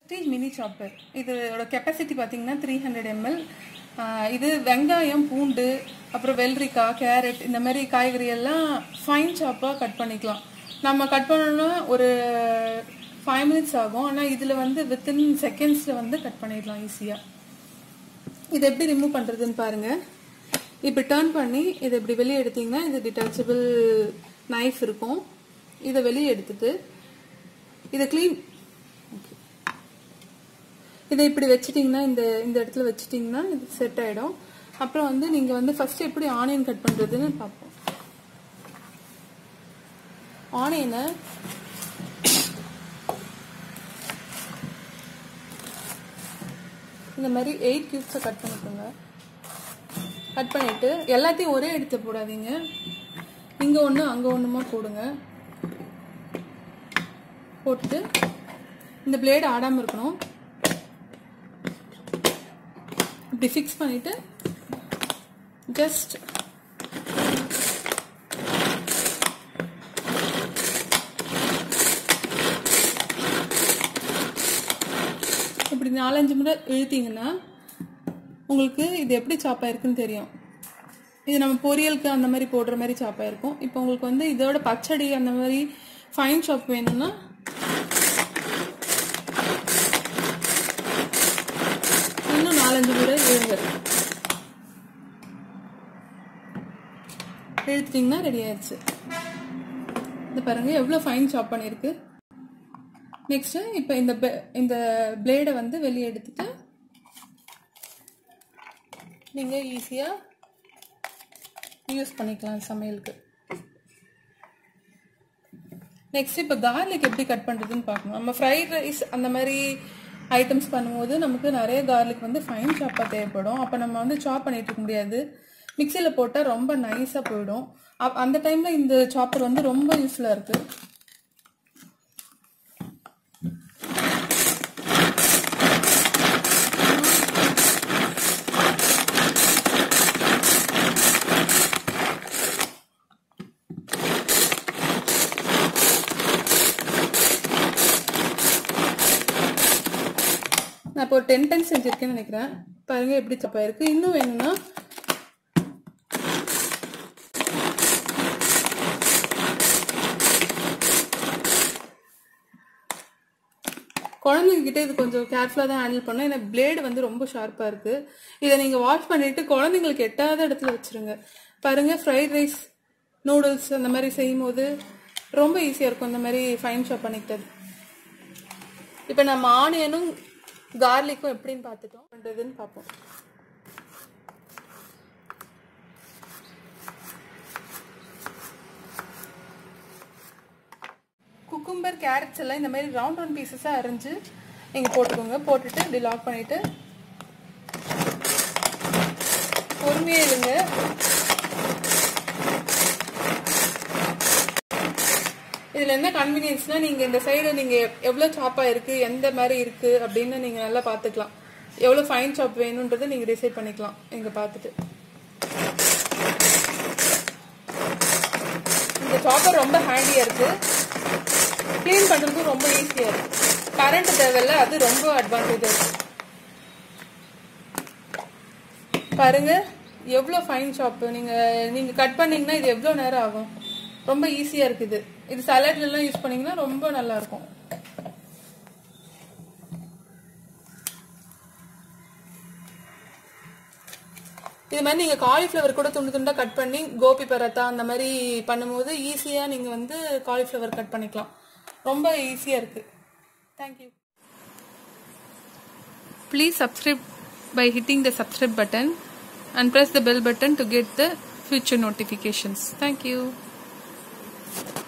Prestige mini chopper இதோட capacity பார்த்தீங்கன்னா three hundred ml இது வெங்காயம் பூண்டு அப்புறம் வெள்ளரிக்காய் கேரட் இந்த மாதிரி காய்கறி எல்லாம் ஃபைன் சாப்பாக கட் பண்ணிக்கலாம் நம்ம கட் பண்ணோம்னா ஒரு ஃபைவ் மினிட்ஸ் ஆகும் ஆனால் இதில் வந்து வித்தின் செகண்ட்ஸில் வந்து கட் பண்ணிடலாம் ஈஸியாக இதை எப்படி ரிமூவ் பண்ணுறதுன்னு பாருங்கள் இப்படி டேர்ன் பண்ணி இதை இப்படி வெளியே எடுத்தீங்கன்னா இது டிட்டாச்சபிள் நைஃப் இருக்கும் இதை வெளியே எடுத்துட்டு இதை க்ளீன் இதை இப்படி வச்சிட்டிங்கன்னா இந்த இந்த இடத்துல வச்சிட்டிங்கன்னா இது செட் ஆகிடும் அப்புறம் வந்து நீங்கள் வந்து ஃபர்ஸ்ட் எப்படி ஆனியன் கட் பண்ணுறதுன்னு பார்ப்போம் ஆனியனை இந்த மாதிரி எயிட் கியூப்ஸை கட் பண்ணிக்கோங்க கட் பண்ணிவிட்டு எல்லாத்தையும் ஒரே எடுத்து போடாதீங்க இங்கே ஒன்று அங்கே ஒன்றுமா போடுங்க போட்டுட்டு இந்த பிளேடு ஆடாமல் இருக்கணும் இப்படி ஃபிக்ஸ் பண்ணிட்டு ஜஸ்ட் இப்படி நாலஞ்சு முறை இழுத்தீங்கன்னா உங்களுக்கு இது எப்படி சாப்பாயிருக்குன்னு தெரியும் இது நம்ம பொரியலுக்கு அந்த மாதிரி போடுற மாதிரி சாப்பாயிருக்கும் இப்போ உங்களுக்கு வந்து இதோட பச்சடி அந்த மாதிரி ஃபைன் சாப் வேணும்னா இன்னும் நாலஞ்சு முறை இழுங்க இழுத்துட்டிங்கன்னா ரெடி ஆயிடுச்சு இது பாருங்க எவ்வளோ ஃபைன் சாப் பண்ணியிருக்கு நெக்ஸ்ட் இப்போ இந்த இந்த பிளேடை வந்து வெளியே எடுத்துட்டு நீங்கள் ஈஸியாக யூஸ் பண்ணிக்கலாம் சமையலுக்கு நெக்ஸ்ட் இப்போ கார்லிக் எப்படி கட் பண்ணுறதுன்னு பார்க்கணும் நம்ம ஃப்ரைட் ரைஸ் அந்த மாதிரி ஐட்டம்ஸ் பண்ணும்போது நமக்கு நிறைய கார்லிக் வந்து ஃபைன் சாப்பாக தேவைப்படும் அப்போ நம்ம வந்து சாப் பண்ணிட்டு இருக்க முடியாது மிக்சியில் போட்டால் ரொம்ப நைஸாக போயிடும் அந்த டைமில் இந்த சாப்பர் வந்து ரொம்ப யூஸ்ஃபுல்லாக இருக்குது நான் இப்போ ஒரு டென் டைம்ஸ் செஞ்சுருக்கேன்னு நினைக்கிறேன் பாருங்க எப்படி சப்பா இருக்கு இன்னும் வேணும்னா குழந்தைங்க கிட்ட இது கொஞ்சம் கேர்ஃபுல்லாக தான் ஹேண்டில் பண்ணணும் ஏன்னா பிளேடு வந்து ரொம்ப ஷார்ப்பாக இருக்கு இதை நீங்கள் வாஷ் பண்ணிட்டு குழந்தைங்களுக்கு எட்டாத இடத்துல வச்சிருங்க பாருங்க ஃப்ரைட் ரைஸ் நூடுல்ஸ் அந்த மாதிரி செய்யும் போது ரொம்ப ஈஸியாக இருக்கும் இந்த மாதிரி ஃபைன் ஷாப் பண்ணிக்கிட்டது இப்போ நம்ம ஆனியனும் கார்லிக்கும் எப்படின்னு பார்த்துட்டோம் பண்ணுறதுன்னு பார்ப்போம் குக்கும்பர் கேரட்ஸ் எல்லாம் இந்த மாதிரி ரவுண்ட் ரவுண்ட் பீசஸாக அரைஞ்சு நீங்கள் போட்டுக்கோங்க போட்டுட்டு இப்படி லாக் பண்ணிவிட்டு பொறுமையாக இருங்க இதில் என்ன கன்வீனியன்ஸ்னால் நீங்கள் இந்த சைடு நீங்கள் எவ்வளோ சாப்பாக இருக்குது எந்த மாதிரி இருக்குது அப்படின்னு நீங்கள் நல்லா பார்த்துக்கலாம் எவ்வளோ ஃபைன் சாப் வேணுன்றதை நீங்கள் டிசைட் பண்ணிக்கலாம் இங்கே பார்த்துட்டு இந்த சாப்பர் ரொம்ப ஹேண்டியாக இருக்குது க்ளீன் பண்ணுறதுக்கும் ரொம்ப ஈஸியாக இருக்குது கரண்ட் தேவையில்ல அது ரொம்ப அட்வான்டேஜாக இருக்குது பாருங்க எவ்வளோ ஃபைன் ஷாப்பு நீங்கள் நீங்கள் கட் பண்ணீங்கன்னா இது எவ்வளோ நேரம் ஆகும் ரொம்ப ஈஸியாக இருக்குது இது சலாட்லாம் யூஸ் பண்ணீங்கன்னா ரொம்ப நல்லா இருக்கும் இது மாதிரி நீங்கள் காலிஃப்ளவர் கூட துண்டு துண்டாக கட் பண்ணி கோபி பரத்தா அந்த மாதிரி பண்ணும்போது ஈஸியாக நீங்கள் வந்து காலிஃப்ளவர் கட் பண்ணிக்கலாம் ரொம்ப ஈஸியாக இருக்குது thank you please subscribe by hitting the subscribe button and press the bell button to get the future notifications. Thank you.